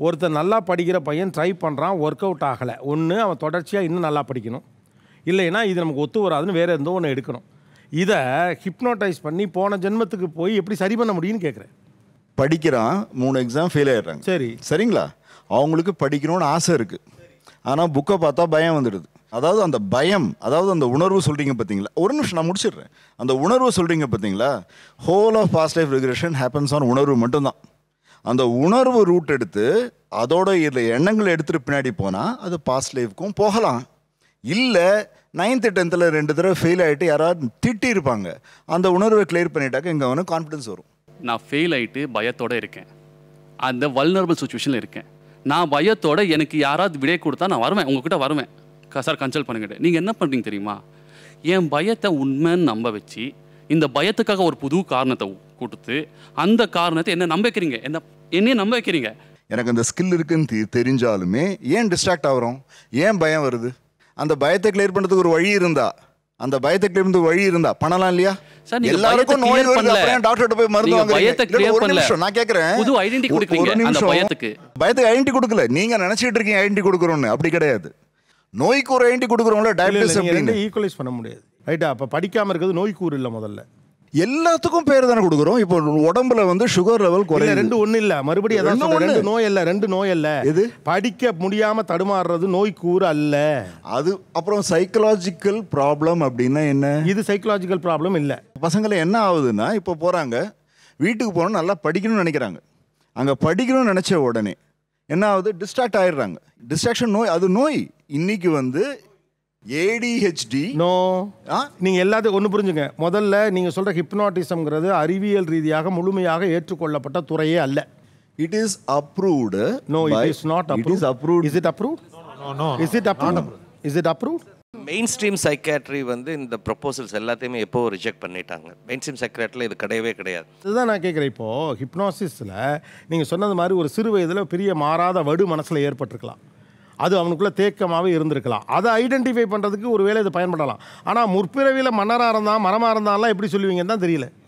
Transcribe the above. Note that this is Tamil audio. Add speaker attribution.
Speaker 1: ஒருத்தர் நல்லா படிக்கிற பையன் ட்ரை பண்ணுறான் ஒர்க் அவுட் ஆகலை ஒன்று அவன் தொடர்ச்சியாக இன்னும் நல்லா படிக்கணும் இல்லைன்னா இது நமக்கு ஒத்து வராதுன்னு வேறு எந்தோ ஒன்று எடுக்கணும் இதை ஹிப்னோட்டைஸ் பண்ணி போன ஜென்மத்துக்கு போய் எப்படி சரி பண்ண முடியும்னு கேட்குறேன்
Speaker 2: படிக்கிறான் மூணு எக்ஸாம் ஃபெயில் ஆயிடுறாங்க
Speaker 1: சரி
Speaker 2: சரிங்களா அவங்களுக்கு படிக்கணும்னு ஆசை இருக்கு ஆனால் புக்கை பார்த்தா பயம் வந்துடுது அதாவது அந்த பயம் அதாவது அந்த உணர்வு சொல்றீங்க பார்த்தீங்களா ஒரு நிமிஷம் நான் முடிச்சிடுறேன் அந்த உணர்வு சொல்றீங்க பார்த்தீங்களா whole of past life regulation happens on உணர்வு மட்டும்தான் அந்த உணர்வு ரூட் எடுத்து அதோட இதில் எண்ணங்களை எடுத்துட்டு பின்னாடி போனால் அது பாஸ்ட் லைஃப்க்கும் போகலாம் இல்லை நைன்த்து டென்த்தில் ரெண்டு தடவை ஃபெயில் ஆகிட்டு யாராவது திட்டி இருப்பாங்க அந்த உணர்வை கிளியர் பண்ணிட்டாக்க இங்கே அவனுக்கு கான்ஃபிடன்ஸ் வரும்
Speaker 3: நான் ஃபெயில் ஆயிட்டு பயத்தோட இருக்கேன் அந்த வல்னரபிள் சுச்சுவேஷனில் இருக்கேன் நான் பயத்தோட எனக்கு யாராவது விடை கொடுத்தா நான் வருவேன் உங்ககிட்ட வருவேன் க- சார் கன்சல்ட் பண்ணுங்க நீங்கள் என்ன பண்ணுறீங்க தெரியுமா என் பயத்தை உண்மைன்னு நம்ப வச்சு இந்த பயத்துக்காக ஒரு புது காரணத்தை உ- கொடுத்து அந்த காரணத்தை என்ன நம்ப வைக்கிறீங்க என்ன என்னையே நம்ப வைக்கிறீங்க
Speaker 2: எனக்கு அந்த ஸ்கில் இருக்குன்னு தெ- தெரிஞ்சாலுமே ஏன் டிஸ்ட்ராக்ட் ஆகுறோம் ஏன் பயம் வருது அந்த பயத்தை கிளியர் பண்ணுறதுக்கு ஒரு வழி இருந்தா அந்த பயத்தை கிளியர் பண்ணுறதுக்கு வழி இருந்தா பண்ணலாம் இல்லையா
Speaker 3: சார், நீங்க
Speaker 2: எல்லாருக்கும்
Speaker 3: பயத்தை
Speaker 2: நோய்
Speaker 3: clear
Speaker 2: வருது
Speaker 3: பண்ணல.
Speaker 2: அப்புறம் டாக்டர்கிட்ட போய் மருந்து
Speaker 3: நீங்க
Speaker 2: வாங்குறீங்க
Speaker 3: பயத்தை
Speaker 2: இல்ல,
Speaker 3: clear
Speaker 2: ஒரு
Speaker 3: பண்ணல.
Speaker 2: நிமிஷம் நான் கேட்குறேன்
Speaker 3: புது identity கொடுக்குறீங்க அந்த பயத்துக்கு.
Speaker 2: பயத்துக்கு ஐடென்டி கொடுக்கல நீங்க நினைச்சிட்டு இருக்கீங்க ஐடென்டி கொடுக்குறோம்னு அப்படி கிடையாது நோய்க்கு ஒரு ஐடென்டி கொடுக்குறோம்ல
Speaker 1: இல்லை
Speaker 2: டயபிட்டிஸ்
Speaker 1: நீங்கள் ரெண்டு
Speaker 2: அப்படின்னு
Speaker 1: ஈக்குவலைஸ் பண்ண முடியாது ரைட்டா அப்போ படிக்காமல் இருக்கிறது நோய் கூறு இல்லை முதல்ல
Speaker 2: எல்லாத்துக்கும் பேர் தானே கொடுக்குறோம் இப்போ உடம்புல வந்து சுகர் லெவல்
Speaker 1: இல்ல
Speaker 2: குறையுது
Speaker 1: ரெண்டு ஒண்ணு இல்ல மறுபடியும் அதான்
Speaker 2: ரெண்டும்
Speaker 1: சொல்றேன். ரெண்டு
Speaker 2: ஒண்ணு.
Speaker 1: நோய் அல்ல ரெண்டு நோய் அல்ல
Speaker 2: எது?
Speaker 1: படிக்க முடியாம தடுமாறுறது நோய் கூறு அல்ல
Speaker 2: அது அப்புறம் சைக்கலாஜிக்கல் ப்ராப்ளம் அப்படின்னா என்ன
Speaker 1: இது சைக்கலாஜிக்கல் ப்ராப்ளம் இல்ல
Speaker 2: பசங்களை என்ன ஆகுதுன்னா இப்போ போகிறாங்க வீட்டுக்கு போகணும் நல்லா படிக்கணும்னு நினைக்கிறாங்க அங்கே படிக்கணும்னு நினச்ச உடனே என்ன ஆகுது டிஸ்ட்ராக்ட் ஆயிடுறாங்க டிஸ்ட்ராக்ஷன் நோய் அது நோய் இன்னைக்கு வந்து ஏடிஹெச்டி
Speaker 1: நோ
Speaker 2: ஆ
Speaker 1: நீங்க எல்லாத்தையும் ஒன்று புரிஞ்சுங்க முதல்ல நீங்க சொல்ற ஹிப்னாட்டிசம்ங்கிறது அறிவியல் ரீதியாக முழுமையாக ஏற்றுக்கொள்ளப்பட்ட துறையே அல்ல
Speaker 2: it is approved
Speaker 1: no it is not
Speaker 2: it is approved
Speaker 1: is it approved is it approved is it approved
Speaker 4: mainstream psychiatry வந்து இந்த ப்ரொப்போசல்ஸ் எல்லாத்தையுமே எப்போ ரிஜெக்ட் பண்ணிட்டாங்க மெயின் ஸ்ட்ரீம் சைக்காட்ரியில் இது கிடையவே கிடையாது
Speaker 1: இதுதான் நான் கேட்குறேன் இப்போ ஹிப்னாசிஸில் நீங்கள் சொன்னது மாதிரி ஒரு சிறு வயதில் பெரிய மாறாத வடு மனசில் ஏற்பட்டிருக்கலாம் அது அவனுக்குள்ள தேக்கமாகவே இருந்திருக்கலாம் அதை ஐடென்டிஃபை பண்ணுறதுக்கு ஒரு வேளை இதை பயன்படலாம் ஆனால் முற்பிறவியில் மன்னராக இருந்தான் மரமாக இருந்தான்லாம் எப்படி சொல்லுவீங்கன்னு தான் தெரியல